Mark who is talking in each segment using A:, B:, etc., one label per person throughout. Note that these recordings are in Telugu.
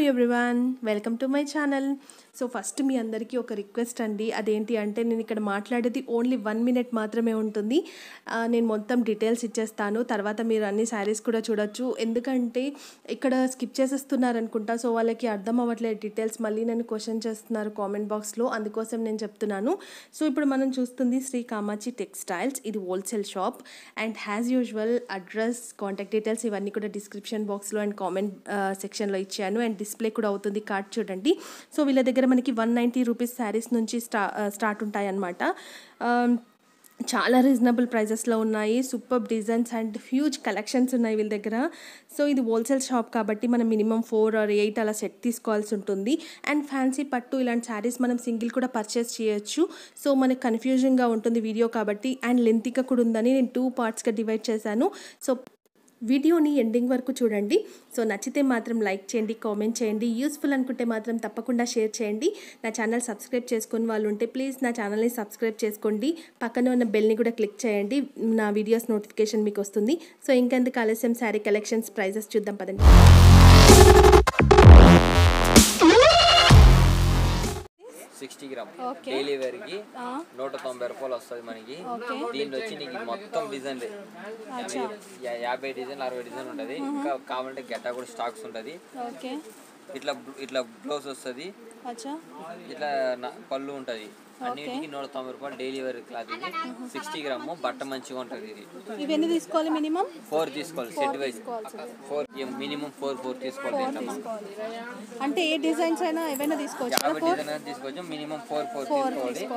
A: Everyone welcome to my channel so first మీ అందరికీ ఒక రిక్వెస్ట్ అండి అదేంటి అంటే నేను ఇక్కడ మాట్లాడేది ఓన్లీ వన్ మినిట్ మాత్రమే ఉంటుంది ఆ, నేను మొత్తం డీటెయిల్స్ ఇచ్చేస్తాను తర్వాత మీరు అన్ని శారీస్ కూడా చూడొచ్చు ఎందుకంటే ఇక్కడ స్కిప్ చేసేస్తున్నారు అనుకుంటా సో వాళ్ళకి అర్థం అవ్వట్లేదు డీటెయిల్స్ మళ్ళీ నన్ను క్వశ్చన్ చేస్తున్నారు కామెంట్ బాక్స్లో అందుకోసం నేను చెప్తున్నాను సో ఇప్పుడు మనం చూస్తుంది శ్రీ కామాచి టెక్స్టైల్స్ ఇది wholesale shop and as usual address contact details ఇవన్నీ కూడా డిస్క్రిప్షన్ బాక్స్లో అండ్ కామెంట్ సెక్షన్లో ఇచ్చాను అండ్ డిస్ప్లే కూడా అవుతుంది కార్డ్ చూడండి సో వీళ్ళ దగ్గర మనకి వన్ నైంటీ రూపీస్ శారీస్ నుంచి స్టా స్టార్ట్ ఉంటాయి అన్నమాట చాలా రీజనబుల్ ప్రైజెస్లో ఉన్నాయి super designs and huge collections ఉన్నాయి వీళ్ళ దగ్గర సో ఇది హోల్సేల్ షాప్ కాబట్టి మనం మినిమం ఫోర్ ఆర్ ఎయిట్ అలా సెట్ తీసుకోవాల్సి ఉంటుంది అండ్ ఫ్యాన్సీ పట్టు ఇలాంటి శారీస్ మనం సింగిల్ కూడా పర్చేస్ చేయొచ్చు సో మనకి కన్ఫ్యూజన్గా ఉంటుంది వీడియో కాబట్టి అండ్ లెంతిగా కూడా ఉందని నేను టూ పార్ట్స్గా డివైడ్ చేశాను సో వీడియోని ఎండింగ్ వరకు చూడండి సో నచ్చితే మాత్రం లైక్ చేయండి కామెంట్ చేయండి యూస్ఫుల్ అనుకుంటే మాత్రం తప్పకుండా షేర్ చేయండి నా ఛానల్ సబ్స్క్రైబ్ చేసుకుని వాళ్ళు ఉంటే ప్లీజ్ నా ఛానల్ని సబ్స్క్రైబ్ చేసుకోండి పక్కన ఉన్న బెల్ని కూడా క్లిక్ చేయండి నా వీడియోస్ నోటిఫికేషన్ మీకు వస్తుంది సో ఇంకెందుకు ఆలస్యం శారీ కలెక్షన్స్ ప్రైజెస్ చూద్దాం పదండి
B: sixty gram
A: Okay.
B: Daily wear కి నూట తొంభై రూపాయలు వస్తుంది మనకి దీంట్లో వచ్చి నీకు మొత్తం డిజైన్ యాభై డిజైన్ అరవై డిజైన్ ఉంటది ఇంకా కావాలంటే గెట్టా కూడా స్టాక్స్ ఉంటది
A: ఓకే
B: ఇట్లా ఇట్లా బ్లౌజ్ వస్తుంది
A: అచ్చా
B: ఇట్లా నా- పళ్ళు ఉంటది అన్నిటికి నూట తొంభై రూపాయలు డైలీ వేర్ క్లాత్ ఇది సిక్స్టీ గ్రామ్ బట్ట మంచిగా ఉంటది ఇది
A: ఇవన్నీ తీసుకోవాలి మినిమం
B: ఫోర్ తీసుకోవాలి set wise four minimum four four తీసుకోవాలి దీంట్లో మనం.
A: అంటే ఏ డిజైన్స్ అయినా ఏవైనా తీసుకోవచ్చు
B: యాభై డిజైన్ అనేది తీసుకోవచ్చు మినిమం ఫోర్ ఫోర్ తీసుకోవాలి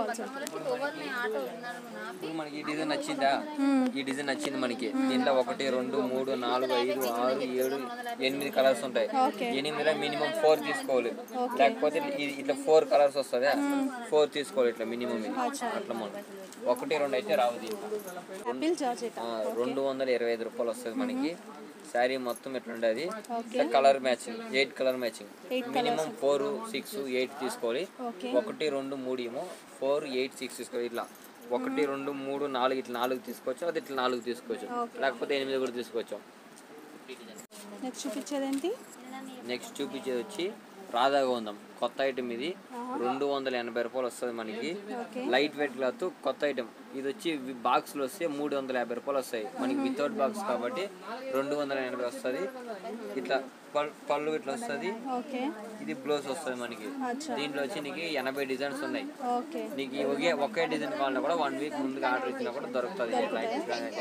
B: ఇప్పుడు మనకి ఈ డిజైన్ నచ్చిందా ఈ డిజైన్ నచ్చింది మనకి దీంట్లో ఒకటి రెండు మూడు నాలుగు ఐదు ఆరు ఏడు ఎనిమిది కలర్స్ ఉంటాయి ఎనిమిదిలో మినిమం ఫోర్ తీసుకోవాలి లేకపోతే ఇది ఇట్లా ఫోర్ కలర్స్ వస్తుందా ఫోర్ తీసుకోవాలి ఇట్లా మినిమం ఇది అట్లా మనం ఒకటి రెండు అయితే రావు దీంట్లో
A: యాపిల్ జార్జెట్
B: ఆ, రెండు వందల ఇరవై ఐదు రూపాయలు వస్తుంది మనకి శారీ మొత్తం ఇట్లా ఉండేది colour matching eight colour matching minimum four six eight తీసుకోవాలి ఒకటి రెండు మూడు ఏమో ఫోర్ ఎయిట్ సిక్స్ తీసుకోవాలి ఇట్లా ఒకటి రెండు మూడు నాలుగు ఇట్లా నాలుగు తీసుకోవచ్చు అది ఇట్లా నాలుగు తీసుకోవచ్చు లేకపోతే ఎనిమిది కూడా తీసుకోవచ్చు
A: నెక్స్ట్ చూపించేది ఏంటి
B: నెక్స్ట్ చూపించేది వచ్చి రాధా గోందం కొత్త ఐటమ్ ఇది రెండు వందల ఎనభై రూపాయలు వస్తుంది మనకి లైట్ వెయిట్ క్లాత్ కొత్త ఐటమ్ ఇది వచ్చి బాక్స్ లో వస్తే మూడు వందల యాభై రూపాయలు వస్తాయి మనకి వితౌట్ బాక్స్ కాబట్టి రెండు వందల ఎనభై వస్తుంది ఇట్లా పల్- పళ్ళు ఇట్లా వస్తుంది
A: ఓకే
B: ఇది బ్లౌజ్ వస్తుంది మనకి దీంట్లో వచ్చి నీకు ఎనభై డిజైన్స్ ఉన్నాయి
A: ఓకే
B: నీకు ఈ ఒకే ఒకే డిజైన్ కావాలన్నా కూడా వన్ వీక్ ముందుగా ఆర్డర్ ఇచ్చినా కూడా దొరుకుతుంది లైట్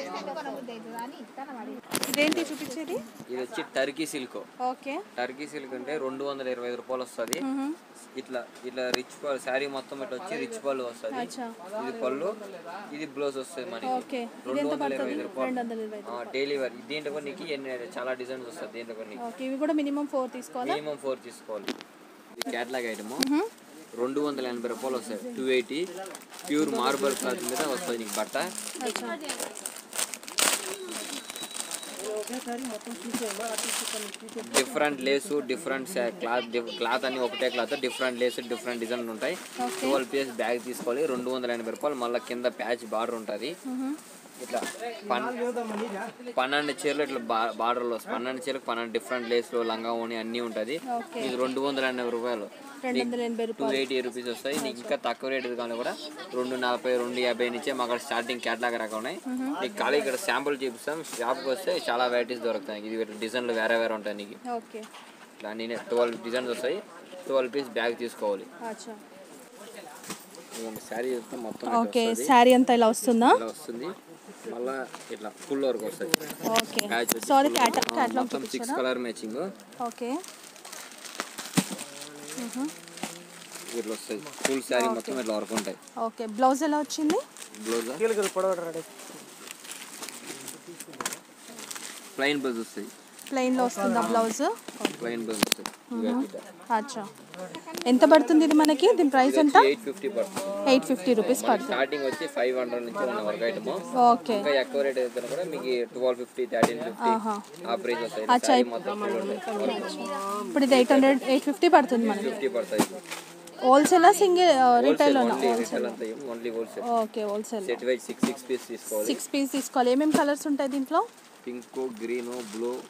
A: ఇదేంటి చూపించేది
B: ఇది వచ్చి Turkey silk
A: okay
B: Turkey silk అంటే రెండు వందల ఇరవై ఐదు రూపాయలు వస్తుంది ఇట్లా ఇట్లా రిచ్ పళ్ళు శారీ మొత్తం ఇట్లా వచ్చి రిచ్ పళ్ళు వస్తుంది
A: అచ్చా
B: ఇది పళ్ళు ఇది బ్లౌజ్ వస్తుంది మనకి
A: ఓకే
B: రెండు వందల ఇరవై ఐదు
A: రెండు
B: రూపాయలు
A: వందల ఇరవై ఐదు.
B: డైలీ వేర్ దీంట్లో కూడా నీకు ఎన్ని చాలా డిజైన్స్ వస్తుంది దీంట్లో కూడా నీకు
A: ఓకే ఇవి కూడా మినిమం ఫోర్ తీసుకోవాలా
B: మినిమం ఫోర్ తీసుకోవాలి ఇది క్యాట్లాగ్ ఐటమ్ రెండు వందల ఎనభై రూపాయలు వస్తాయి two eighty pure marble cloth మీద వస్తుంది నీకు బట్ట
A: అచ్చా
B: different lace different cloth cloth అని ఒకటే cloth different lace different design ఉంటాయి ట్వెల్వ్ పీస్ బ్యాగ్ తీసుకోవాలి రెండు వందల ఎనభై రూపాయలు మళ్ళీ కింద ప్యాచ్ బార్డర్ ఉంటుంది ఇట్లా పన్ పన్నెండు చీరలు ఇట్లా బార్డర్లో వస్తాయి పన్నెండు చీరకు పన్నెండు డిఫరెంట్ లేస్లు లంగా ఓని అన్నీ ఉంటుంది ఇది రెండు వందల ఎనభై రూపాయలు
A: రెండు వందల ఎనభై
B: టూ
A: రూపాయలు
B: ఎయిటీ రూపీస్ వస్తాయి నీకు ఇంకా తక్కువ రేట్ కానీ కూడా రెండు నలభై రెండు యాభై నుంచే మాకు అక్కడ స్టార్టింగ్ క్యాట్లాగ్ రకం ఉన్నాయి నీకు ఖాళీ ఇక్కడ శాంపుల్ చూపిస్తాం షాప్కి వస్తే చాలా వెరైటీస్ దొరుకుతాయి ఇది డిజైన్లు వేరే వేరే ఉంటాయి నీకు
A: ఓకే
B: ఇట్లా నేను ట్వెల్వ్ డిజైన్స్ వస్తాయి ట్వెల్వ్ పీస్ బ్యాగ్ తీసుకోవాలి
A: అచ్చా
B: శారీ మొత్తం ఇట్లా
A: ఓకే
B: వస్తది.
A: శారీ అంతా ఇలా వస్తుందా
B: ఇలా వస్తుంది మళ్ళా ఇట్లా ఫుల్ వరకు వస్తుంది
A: ఓకే
B: ప్యాచ్ వచ్చి
A: సారీ
B: full.
A: క్యాట
B: ఆ,
A: క్యాటలాగ్
B: మొత్తం సిక్స్ కలర్ మ్యాచింగ్
A: ఓకే
B: ఇట్లా వస్తుంది ఫుల్ శారీ మొత్తం ఇట్లా వరకు ఉంటాయి
A: ఓకే బ్లౌజ్ ఎలా వచ్చింది
B: బ్లౌజ్ ప్లెయిన్ బ్లౌజ్ వస్తుంది
A: ప్లెయిన్లో వస్తుందా బ్లౌజ్
B: ప్లెయిన్ బ్లౌజ్ వస్తుంది
A: అచ్చా ఎంత పడుతుంది ఇది మనకి దీని ప్రైస్ ఎంత
B: ఎయిట్ ఫిఫ్టీ పడుతుంది
A: ఎయిట్ ఫిఫ్టీ రూపీస్ పడుతుంది
B: స్టార్టింగ్ వచ్చి ఫైవ్ హండ్రెడ్ నుంచి ఉన్న వరకు ఐటమ్
A: ఓకే
B: ఇంకా ఎక్కువ రేట్ అయితే కూడా మీకు ట్వెల్వ్ ఫిఫ్టీ థర్టీన్ ఫిఫ్టీ ఆ ప్రైస్ వస్తాయి
A: అచ్చా,
B: శారీ మొత్తం full ఉంటాయి
A: ఇప్పుడు ఇది ఎయిట్ హండ్రెడ్ ఎయిట్ ఫిఫ్టీ పడుతుంది మనకి
B: ఫిఫ్టీ పడతాయి
A: హోల్సేలా సింగిల్ రీటైల్
B: ఓన్లీ రిటైల్ అంతా only wholesale
A: okay wholesale
B: set wise six six piece తీసుకోవాలి
A: సిక్స్ పీస్ తీసుకోవాలి ఏమేమి కలర్స్ ఉంటాయి దీంట్లో
B: పింక్ గ్రీన్ బ్లూ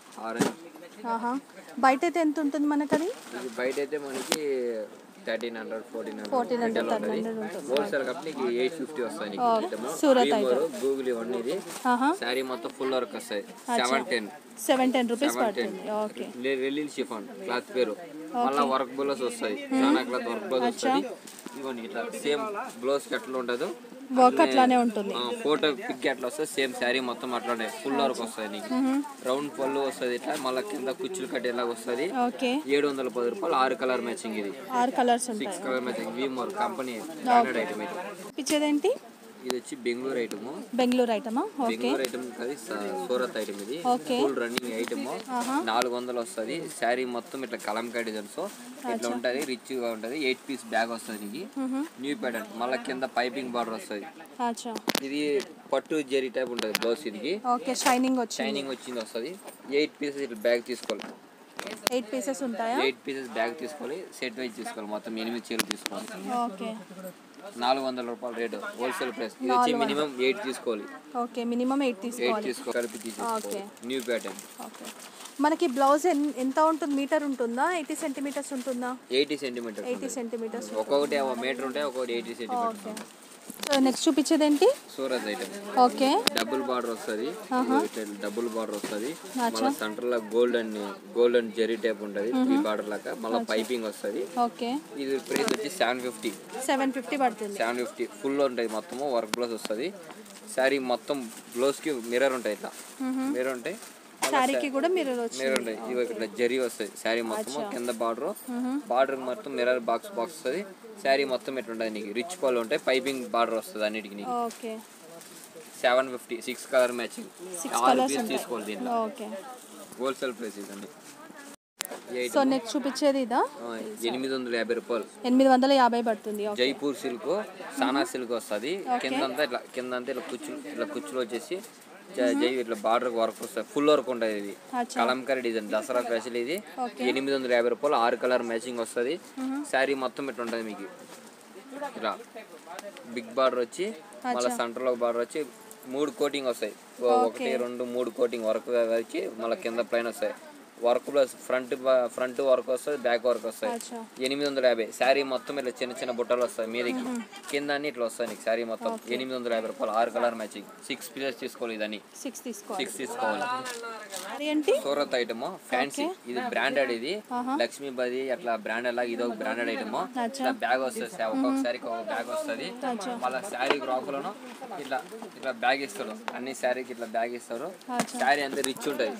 B: ఆరెంజ్
A: ఆహా బయట అయితే ఎంత ఉంటుంది మనకు అది
B: ఇది బయట అయితే మనకి థర్టీన్ హండ్రెడ్ ఫోర్టీన్
A: 1400,
B: హండ్రెడ్
A: 1300 ఉంటుంది.
B: హోల్సేల్ కాబట్టి నీకు ఎయిట్ ఫిఫ్టీ వస్తాయి నీకు
A: Okay.
B: ఐటమ్
A: సూరత్
B: గూగుల్ ఇవన్నీ ఇది
A: ఆహా
B: శారీ మొత్తం ఫుల్ వర్క్ వస్తాయి seven ten
A: seven ten rupees
B: seven ten
A: పడుతుంది ఓకే
B: రెల్లిల్ షిఫాన్ క్లాత్ పేరు మళ్ళీ వర్క్ బ్లౌజ్ వస్తాయి చాలా క్లాత్ వర్క్ బ్లౌజ్ వస్తుంది ఇవన్నీ ఇట్లా సేమ్ బ్లౌజ్ ఎట్లా ఉంటుందో
A: వర్క్ అట్లానే ఉంటుంది
B: ఫోటో పిక్ ఎట్లా వస్తుంది సేమ్ శారీ మొత్తం అట్లానే ఫుల్ వర్క్ వస్తుంది నీకు రౌండ్ పళ్ళు వస్తుంది ఇట్లా మళ్ళీ కింద కుచ్చులు కట్టేలాగా వస్తుంది
A: ఓకే
B: ఏడు వందల పది రూపాయలు ఆరు కలర్ మ్యాచింగ్ ఇది
A: ఆరు కలర్స్ ఉంటాయి
B: six colour matching Vimor company branded item ఇది
A: ఇచ్చేదేంటి
B: ఇది వచ్చి బెంగళూరు ఐటమ్
A: బెంగళూరు ఐటమా ఓకే
B: బెంగళూరు ఐటమ్ అది సూరత్ ఐటమ్ ఇది
A: ఓకే.
B: ఫుల్ రన్నింగ్ ఐటమ్ నాలుగు వందలు వస్తుంది శారీ మొత్తం ఇట్లా కలంకాయ డిజైన్స్ ఇట్లా ఉంటది రిచ్ గా ఉంటది ఎయిట్ పీస్ బ్యాగ్ వస్తుంది నీకు న్యూ ప్యాటర్న్ మళ్ళీ కింద పైపింగ్ బార్డర్ వస్తుంది
A: అచ్చా
B: ఇది పట్టు జెరీ టైప్ ఉంటుంది బ్లౌజ్ ఇది
A: ఓకే షైనింగ్ వచ్చింది
B: షైనింగ్ వచ్చింది వస్తుంది ఎయిట్ పీసెస్ ఇట్లా బ్యాగ్ తీసుకోవాలి
A: ఎయిట్ పీసెస్ ఉంటాయా
B: ఎయిట్ పీసెస్ బ్యాగ్ తీసుకోవాలి సెట్ వైజ్ తీసుకోవాలి మొత్తం ఎనిమిది చీరలు తీసుకోవాలి
A: ఓకే
B: నాలుగు వందల రూపాయల రేటు హోల్సేల్ ప్రైస్ ఇది వచ్చి మినిమం ఎయిట్ తీసుకోవాలి
A: ఓకే మినిమం ఎయిట్
B: ఎయిట్
A: తీసుకోవాలి
B: తీసుకో కలిపి తీసుకోవాలి న్యూ ప్యాటర్న్
A: ఓకే మనకి బ్లౌజ్ ఎన్- ఎంత ఉంటుంది మీటర్ ఉంటుందా ఎయిటీ సెంటీమీటర్స్ ఉంటుందా
B: ఎయిటీ సెంటీమీటర్
A: ఎయిటీ సెంటీమీటర్స్
B: ఒక్కొక్కటి మీటర్ ఉంటాయి ఒక్కొక్కటి eighty centimetre
A: okay so next చూపించేది ఏంటి
B: Surat item
A: okay
B: double border వస్తుంది డబుల్ బార్డర్ వస్తుంది మళ్ళీ సెంటర్ లో గోల్డెన్ గోల్డెన్ జెరీ టైప్ ఉంటది త్రీ బార్డర్ లాగా మళ్ళీ పైపింగ్ వస్తుంది
A: ఓకే
B: ఇది ప్రైస్ వచ్చి సెవెన్ ఫిఫ్టీ
A: సెవెన్ ఫిఫ్టీ పడుతుంది
B: సెవెన్ ఫిఫ్టీ ఫుల్ ఉంటుంది మొత్తము వర్క్ బ్లౌజ్ వస్తుంది శారీ మొత్తం బ్లౌజ్ కి మిర్రర్ ఉంటాయి ఇట్లా మిర్రర్ ఉంటాయి
A: శారీకి కూడా మీరు వచ్చి
B: మిర్రర్ ఉంటాయి ఇవి ఇట్లా జరీ వస్తుంది శారీ మొత్తం కింద బార్డర్ బార్డర్ మొత్తం మిర్రర్ బాక్స్ బాక్స్ వస్తుంది శారీ మొత్తం ఇట్లా ఉంటుంది నీకు రిచ్ పళ్ళు ఉంటాయి పైపింగ్ బార్డర్ వస్తుంది అన్నిటికి నీకు
A: okay
B: seven fifty six colour matching
A: six
B: ఆరు
A: కలర్స్
B: పీస్
A: ఉంటాయి
B: తీసుకోవాలి దీంట్లో
A: ఓకే
B: హోల్సేల్ ప్రైస్ ఇదండి ఎయిట్
A: సో నెక్స్ట్ చూపించేది ఇదా
B: ఎనిమిది వందల యాభై రూపాయలు
A: ఎనిమిది వందల యాభై పడుతుంది ఓకే
B: జైపూర్ సిల్క్ సానా సిల్క్ వస్తుంది కిందంతా ఇట్లా కిందంతా ఇట్లా కుచ్చులు ఇట్లా కుచ్చులు వచ్చేసి జై జై ఇట్లా బార్డర్ వర్క్ వస్తుంది ఫుల్ వర్క్ ఉంటుంది ఇది
A: అచ్చా.
B: కలంకరీ డిజైన్ దసరా స్పెషల్ ఇది ఎనిమిది వందల యాభై రూపాయలు ఆరు కలర్ మ్యాచింగ్ వస్తుంది శారీ మొత్తం ఇట్లా ఉంటుంది మీకు ఇలా బిగ్ బార్డర్ వచ్చి మళ్ళీ సెంటర్ లో బార్డర్ వచ్చి మూడు కోటింగ్ వస్తాయి ఓ- ఒకటి రెండు మూడు కోటింగ్ వర్క్ వచ్చి మళ్ళీ కింద ప్లైన్ వస్తాయి work plus front front work వస్తుంది బ్యాక్ వర్క్ వస్తాయి
A: అచ్చా
B: ఎనిమిది వందల యాభై శారీ మొత్తం ఇట్లా చిన్న చిన్న బుట్టలు వస్తాయి మీదకి కింద అన్ని ఇట్లా వస్తాయి నీకు శారీ మొత్తం ఎనిమిది వందల యాభై రూపాయలు ఆరు కలర్ మ్యాచింగ్ సిక్స్ పీసెస్ తీసుకోవాలి ఇదని
A: సిక్స్ తీసుకోవాలి
B: సిక్స్ తీసుకోవాలి
A: అది ఏంటి
B: సూరత్ ఐటమ్ ఫ్యాన్సీ ఇది బ్రాండెడ్ ఇది లక్ష్మీపతి అట్లా బ్రాండెడ్ లాగా ఇది ఒక బ్రాండెడ్ ఐటమ్ ఇట్లా బ్యాగ్ వస్తుంది సా- ఒక్కొక్క శారీకి ఒక బ్యాగ్ వస్తుంది
A: అచ్చా
B: మళ్ళీ శారీ క్రాకులను ఇట్లా ఇట్లా బ్యాగ్ ఇస్తారు అన్ని శారీకి ఇట్లా బ్యాగ్ ఇస్తారు
A: అచ్చా
B: శారీ అంతా రిచ్ ఉంటుంది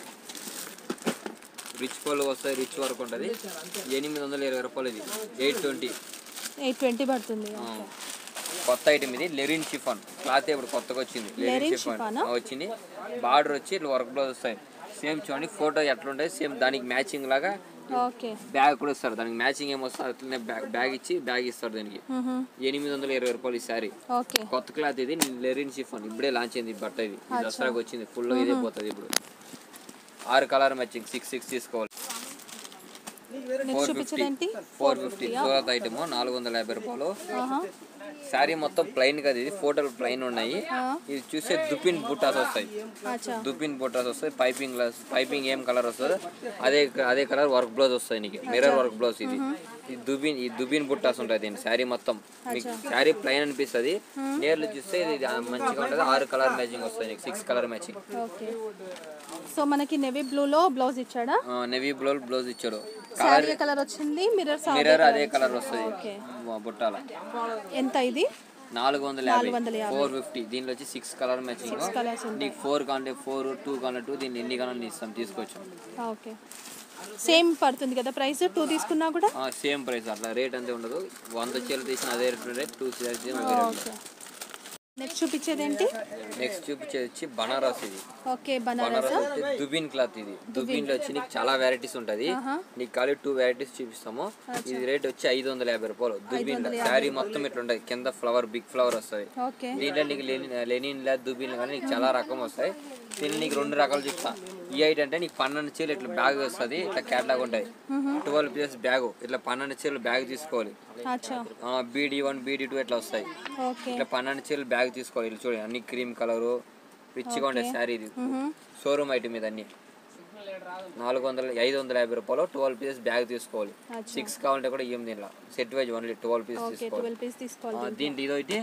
B: రిచ్ పళ్ళు వస్తాయి రిచ్ వర్క్ ఉంటుంది ఎనిమిది వందల ఇరవై రూపాయలు ఇది ఎయిట్ ట్వంటీ
A: ఎయిట్ ట్వంటీ పడుతుంది
B: కొత్త ఐటమ్ ఇది లెరిన్ షిఫాన్ క్లాత్ ఇప్పుడు కొత్తగా వచ్చింది
A: Lerin
B: లెరిన్ షిఫాన్
A: chiffon ఆ?
B: వచ్చింది బార్డర్ వచ్చి ఇట్లా వర్క్ బ్లౌజ్ వస్తాయి సేమ్ చూడండి ఫోటో ఎట్లా ఉంటుంది సేమ్ దానికి మ్యాచింగ్ లాగా
A: ఓకే
B: బ్యాగ్ కూడా ఇస్తారు దానికి మ్యాచింగ్ ఏమొస్తుంది అట్లనే బ్యాగ్ బ్యాగ్ ఇచ్చి బ్యాగ్ ఇస్తారు దానికి ఎనిమిది వందల ఇరవై రూపాయలు ఈ సారీ
A: ఓకే
B: కొత్త క్లాత్ ఇది లెరిన్ షిఫాన్ ఇప్పుడే లాంచ్ అయింది ఈ బట్ట ఇది ఈ దసరాకి వచ్చింది ఫుల్ ఇదే పోతుంది ఇప్పుడు ఆరు కలర్ మ్యాచింగ్ సిక్స్ సిక్స్ తీసుకోవాలి
A: నెక్స్ట్
B: ఫోర్
A: చూపించేది ఏంటి
B: fifty four fifty Surat item నాలుగు వందల యాభై రూపాయలు
A: ఆహా
B: శారీ మొత్తం ప్లెయిన్ కదా ఇది ఫోటోలు ప్లెయిన్ ఉన్నాయి
A: ఆ.
B: ఇది చూస్తే దుపిన్ బుట్టాస్ వస్తాయి
A: అచ్చా
B: దుపిన్ బుట్టాస్ వస్తాయి పైపింగ్ గ్లాస్ పైపింగ్ ఏం కలర్ వస్తుందో అదే అదే కలర్ వర్క్ బ్లౌజ్ వస్తాయి నీకు మిర్రర్ వర్క్ బ్లౌజ్ ఇది ఈ దుబిన్ ఈ దుబిన్ బుట్టాస్ ఉంటాయి దీని శారీ మొత్తం మీకు శారీ ప్లెయిన్ అనిపిస్తుంది నేర్లు చూస్తే ఇది మంచిగా ఉంటుంది ఆరు కలర్ మ్యాచింగ్ వస్తాయి నీకు six colour matching
A: okay so మనకి నెవీ బ్లూలో బ్లౌజ్ ఇచ్చాడా
B: నెవీ బ్లౌజ్ బ్లౌజ్ ఇచ్చాడు
A: శారీ కలర్ వచ్చింది మిర్రర్
B: మిర్రర్ అదే కలర్ వస్తుంది
A: ఓకే
B: బుట్టాల
A: ఎంత ఇది
B: నాలుగు వందల యాభై
A: వందల యాభై.
B: ఫోర్ ఫిఫ్టీ దీనిలో వచ్చి సిక్స్ కలర్ మ్యాచింగ్
A: కలర్స్ ఉంటాయి
B: నీకు ఫోర్ కాంటే ఫోర్ టూ కాంటే టూ దీన్ని ఎన్ని కావాలని ఇస్తాం తీసుకోవచ్చు
A: ఓకే సేమ్ పడుతుంది కదా ప్రైస్ టూ తీసుకున్నా కూడా
B: సేమ్ ప్రైస్ అట్లా రేట్ అంతే ఉండదు వంద చీరలు తీసిన అదే రేట్ టూ చీరలు తీసిన అదే రేట్
A: ఓకే నెక్స్ట్ చూపించేది ఏంటి
B: నెక్స్ట్ చూపించేది వచ్చి బనారస్ ఇది
A: ఓకే బనారస్
B: బనారస్ వచ్చి దుబిన్ క్లాత్ ఇది దుబిన్ లో వచ్చి నీకు చాలా వెరైటీస్ ఉంటది నీకు ఖాళీ టూ వెరైటీస్ చూపిస్తాము ఇది రేట్ వచ్చి ఐదు వందల యాభై రూపాయలు దుబిన్ శారీ మొత్తం ఇట్లా ఉంటుంది కింద ఫ్లవర్ బిగ్ ఫ్లవర్ వస్తుంది
A: ఓకే
B: దీంట్లో నీకు లెనిన్ లెనిన్ లా దుబిన్ కానీ నీకు చాలా రకం వస్తాయి దీన్ని నీకు రెండు రకాలు చెప్తా ఈ ఐట్ అంటే నీకు పన్నెండు చీరలు ఇట్లా బ్యాగ్ వస్తుంది ఇట్లా క్యాట్లాగ్ ఉంటుంది ట్వెల్వ్ పీసెస్ బ్యాగ్ ఇట్లా పన్నెండు చీరలు బ్యాగ్ తీసుకోవాలి
A: అచ్చా
B: బీడీ వన్ బీడీ టూ ఇట్లా వస్తాయి
A: ఓకే
B: ఇట్లా పన్నెండు చీరలు బ్యాగ్ తీసుకోవాలి ఇట్లా చూడండి అన్ని క్రీమ్ కలరు రిచ్గా ఉంటాయి శారీ ఇది షోరూమ్ ఐటమ్ ఇది అన్ని నాలుగు వందల ఐదు వందల యాభై రూపాయలు ట్వెల్వ్ పీసెస్ బ్యాగ్ తీసుకోవాలి
A: అచ్చా.
B: సిక్స్ కావాలంటే కూడా ఏం దీనిలో set wise only twelve pieces
A: okay
B: తీసుకోవాలి
A: ట్వెల్వ్ పీస్ తీసుకోవాలి
B: ఆ, దీంట్లో ఇదొకటి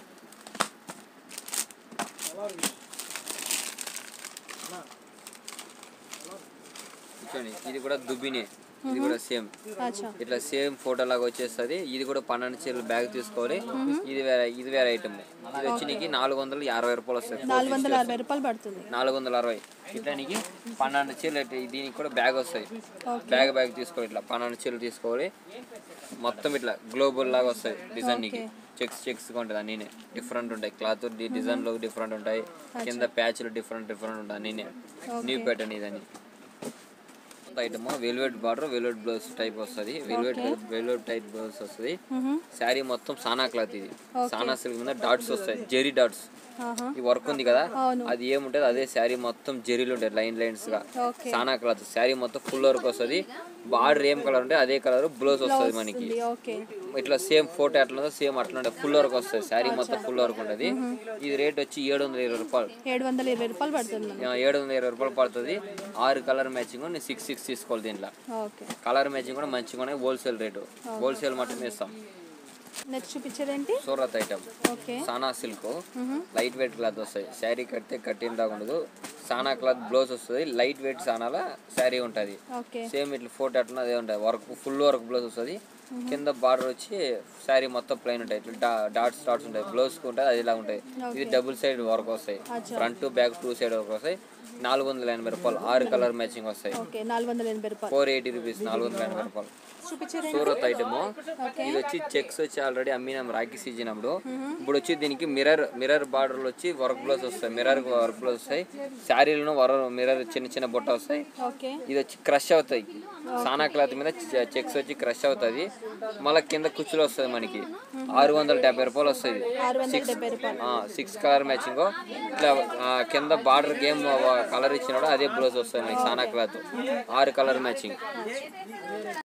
B: చూడండి ఇది కూడా దుబ్బినే ఇది కూడా సేమ్
A: అచ్చా
B: ఇట్లా సేమ్ ఫోటో లాగా వచ్చేస్తుంది ఇది కూడా పన్నెండు చీరలు బ్యాగ్ తీసుకోవాలి ఇది వేరే ఇది వేరే ఐటమ్ ఇది వచ్చి నీకు నాలుగు వందల అరవై రూపాయలు వస్తుంది
A: నాలుగు వందల అరవై రూపాయలు పడుతుంది
B: నాలుగు వందల అరవై ఇట్లా నీకు పన్నెండు చీరలు ఇట్లా దీనికి కూడా బ్యాగ్ వస్తాయి బ్యాగ్ బ్యాగ్ తీసుకోవాలి ఇట్లా పన్నెండు చీరలు తీసుకోవాలి మొత్తం ఇట్లా గ్లోబల్ లాగా వస్తాయి డిజైన్ నీకు చెక్స్ చెక్స్ ఉంటుంది అన్నీ డిఫరెంట్ ఉంటాయి క్లాత్ డిజైన్లు డిఫరెంట్ ఉంటాయి కింద ప్యాచ్లు డిఫరెంట్ డిఫరెంట్ ఉంటాయి అన్నీ న్యూ ప్యాటర్న్ ఇదని item velvet border velvet blouse type వస్తుంది వెల్వెట్ వెల్వెట్ టైప్ బ్లౌజ్ వస్తుంది శారీ మొత్తం సానా క్లాత్ ఇది సానా సిల్క్ మీద డాట్స్ వస్తాయి జెరీ డాట్స్
A: ఆహా.
B: ఈ వర్క్ ఉంది కదా
A: అవును.
B: అది ఏముంటది అదే శారీ మొత్తం జెరీలు ఉంటాయి లైన్ లైన్స్ గా
A: ఓకే
B: సానా క్లాత్ శారీ మొత్తం ఫుల్ వర్క్ వస్తుంది బార్డర్ ఏం కలర్ ఉంటే అదే కలర్ బ్లౌజ్ వస్తుంది మనకి
A: ఉంది, ఓకే
B: ఇట్లా సేమ్ ఫోటో ఎట్లా ఉందో సేమ్ అట్లా ఉంటే ఫుల్ వర్క్ వస్తుంది శారీ మొత్తం ఫుల్ వర్క్ ఉంటుంది ఇది రేట్ వచ్చి ఏడు వందల ఇరవై రూపాయలు
A: ఏడు వందల ఇరవై రూపాయలు పడుతుంది మనకి.
B: ఆ, ఏడు వందల ఇరవై రూపాయలు పడుతుంది ఆరు కలర్ మ్యాచింగ్ నేను సిక్స్ సిక్స్ తీసుకోవాలి దీంట్లో
A: ఓకే
B: కలర్ మ్యాచింగ్ కూడా మంచిగా హోల్సేల్ రేటు హోల్సేల్ మటన్ ఇస్తాం
A: నెక్స్ట్ చూపించేది ఏంటి
B: సూరత్ ఐటమ్
A: ఓకే
B: సానా సిల్క్ లైట్ వెయిట్ క్లాత్ వస్తాయి శారీ కడితే కట్టిన దాకా ఉండదు సానా క్లాత్ బ్లౌజ్ వస్తుంది లైట్ వెయిట్ సానాల శారీ ఉంటుంది
A: ఓకే
B: సేమ్ ఇట్లా ఫోటో అట్లా అదే ఉంటుంది వర్క్ ఫుల్ వర్క్ బ్లౌజ్ వస్తుంది కింద బార్డర్ వచ్చి శారీ మొత్తం ప్లెయిన్ ఉంటాయి ఇట్లా డా- డాట్స్ డాట్స్ ఉంటాయి బ్లౌజ్ ఉంటుంది అది ఇలా ఉంటాయి ఇది డబుల్ సైడ్ వర్క్ వస్తాయి front to back two side work వస్తాయి నాలుగు వందల ఎనభై రూపాయలు ఆరు కలర్ మ్యాచింగ్ వస్తాయి
A: ఓకే నాలుగు వందల ఎనభై రూపాయలు
B: ఫోర్ ఎయిటీ రూపీస్ నాలుగు వందల ఎనభై రూపాయలు
A: చూపించేది
B: సూరత్ ఐటమ్ ఇది వచ్చి చెక్స్ వచ్చి ఆల్రెడీ అమ్మినాం రాఖీ సీజన్ అప్పుడు ఇప్పుడు వచ్చి దీనికి మిర్రర్ మిర్రర్ బార్డర్లు వచ్చి వర్క్ బ్లౌజ్ వస్తాయి మిర్రర్ వర్క్ బ్లౌజ్ వస్తాయి శారీలను వర మిర్రర్ చిన్న చిన్న బుట్ట వస్తాయి
A: ఓకే
B: ఇది వచ్చి క్రష్ అవుతాయి సానా క్లాత్ మీద చె- చెక్స్ వచ్చి క్రష్ అవుతుంది మళ్ళీ కింద కుచ్చులు వస్తుంది మనకి ఆరు వందల డెబ్బై రూపాయలు వస్తుంది
A: ఆరు వందల డెబ్బై రూపాయలు
B: సిక్స్ కలర్ మ్యాచింగ్ ఇట్లా ఆ, కింద బార్డర్ గేమ్ కలర్ ఇచ్చినాడు అదే బ్లౌజ్ వస్తుంది మనకి సానా క్లాత్ ఆరు కలర్ మ్యాచింగ్